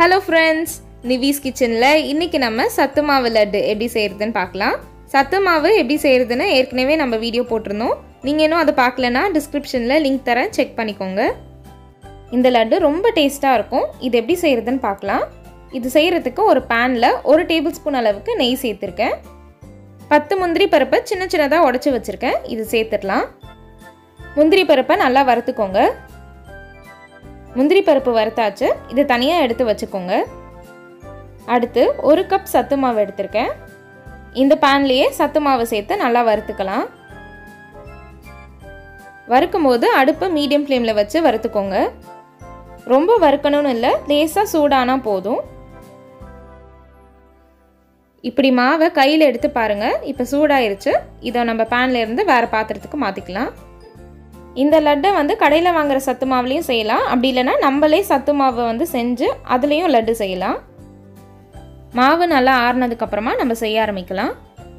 hello friends நிவிஸ் கிச்சனில் இன்றைக்கி நம்ம சத்து மாவு லட்டு எப்படி செய்கிறதுன்னு பார்க்கலாம் சத்து மாவு எப்படி செய்கிறதுன்னு ஏற்கனவே நம்ம வீடியோ போட்டிருந்தோம் நீங்கள் இன்னும் அதை பார்க்கலனா டிஸ்கிரிப்ஷனில் லிங்க் தரேன் செக் பண்ணிக்கோங்க இந்த லட்டு ரொம்ப டேஸ்ட்டாக இருக்கும் இது எப்படி செய்கிறதுன்னு பார்க்கலாம் இது செய்கிறதுக்கு ஒரு பேனில் ஒரு டேபிள் ஸ்பூன் அளவுக்கு நெய் சேர்த்துருக்கேன் பத்து முந்திரி பருப்பை சின்ன சின்னதாக உடச்சி வச்சுருக்கேன் இது சேர்த்துடலாம் முந்திரி பருப்பை நல்லா வறுத்துக்கோங்க முந்திரி பருப்பு வறுத்தாச்சு இது தனியாக எடுத்து வச்சுக்கோங்க அடுத்து ஒரு கப் சத்து மாவு எடுத்திருக்கேன் இந்த பேன்லேயே சத்து மாவு சேர்த்து நல்லா வறுத்துக்கலாம் வறுக்கும் போது அடுப்பை மீடியம் ஃப்ளேமில் வச்சு வறுத்துக்கோங்க ரொம்ப வறுக்கணும்னு இல்லை லேசாக சூடானா போதும் இப்படி மாவை கையில் எடுத்து பாருங்கள் இப்போ சூடாயிருச்சு இதை நம்ம பேனில் இருந்து வேறு பாத்திரத்துக்கு மாற்றிக்கலாம் இந்த லட்டை வந்து கடையில் வாங்குற சத்து மாவுலேயும் செய்யலாம் அப்படி இல்லைன்னா நம்மளே சத்து மாவை வந்து செஞ்சு அதுலேயும் லட்டு செய்யலாம் மாவு நல்லா ஆறுனதுக்கப்புறமா நம்ம செய்ய ஆரம்பிக்கலாம்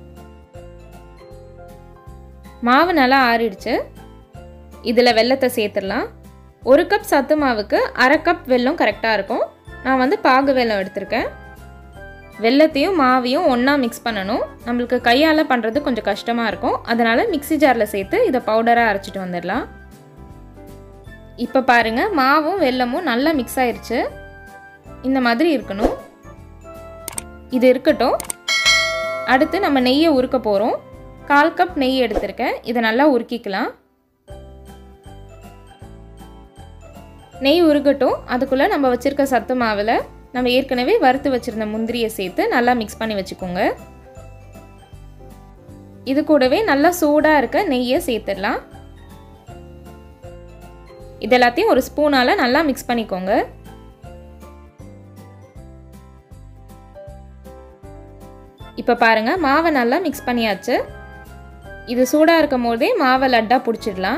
மாவு நல்லா ஆறிடுச்சு இதில் வெள்ளத்தை சேர்த்துடலாம் ஒரு கப் சத்து மாவுக்கு அரை கப் வெல்லம் கரெக்டாக இருக்கும் நான் வந்து பாகு வெல்லம் எடுத்திருக்கேன் வெள்ளத்தையும் மாவையும் ஒன்றா மிக்ஸ் பண்ணணும் நம்மளுக்கு கையால் பண்ணுறது கொஞ்சம் கஷ்டமாக இருக்கும் அதனால் மிக்சி ஜாரில் சேர்த்து இதை பவுடராக அரைச்சிட்டு வந்துடலாம் இப்போ பாருங்கள் மாவும் வெல்லமும் நல்லா மிக்ஸ் ஆயிடுச்சு இந்த மாதிரி இருக்கணும் இது இருக்கட்டும் அடுத்து நம்ம நெய்யை உருக்க போகிறோம் கால் கப் நெய் எடுத்திருக்கேன் இதை நல்லா உருக்கிக்கலாம் நெய் உருகட்டும் அதுக்குள்ளே நம்ம வச்சுருக்க சத்து மாவில் நம்ம ஏற்கனவே வறுத்து வச்சுருந்த முந்திரியை சேர்த்து நல்லா மிக்ஸ் பண்ணி வச்சுக்கோங்க இது கூடவே நல்லா சூடாக இருக்க நெய்யை சேர்த்துடலாம் இது எல்லாத்தையும் ஒரு ஸ்பூனால் நல்லா மிக்ஸ் பண்ணிக்கோங்க இப்போ பாருங்கள் மாவை நல்லா மிக்ஸ் பண்ணியாச்சு இது சூடாக இருக்கும் போதே மாவை லட்டாக பிடிச்சிடலாம்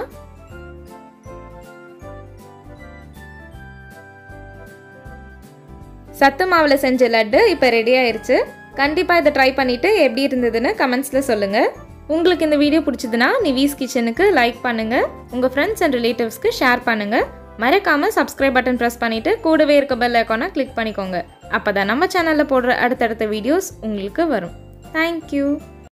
சத்து மாவில் செஞ்ச லட்டு இப்போ ரெடி ஆயிருச்சு கண்டிப்பாக இதை ட்ரை பண்ணிவிட்டு எப்படி இருந்ததுன்னு கமெண்ட்ஸில் சொல்லுங்கள் உங்களுக்கு இந்த வீடியோ பிடிச்சதுன்னா நிவீஸ் கிச்சனுக்கு லைக் பண்ணுங்கள் உங்கள் ஃப்ரெண்ட்ஸ் அண்ட் ரிலேட்டிவ்ஸ்க்கு ஷேர் பண்ணுங்கள் மறக்காமல் சப்ஸ்கிரைப் பட்டன் ப்ரெஸ் பண்ணிவிட்டு கூடவே இருக்க பெல் ஐக்கானை கிளிக் பண்ணிக்கோங்க அப்போ தான் நம்ம சேனலில் போடுற அடுத்தடுத்த வீடியோஸ் உங்களுக்கு வரும் தேங்க்யூ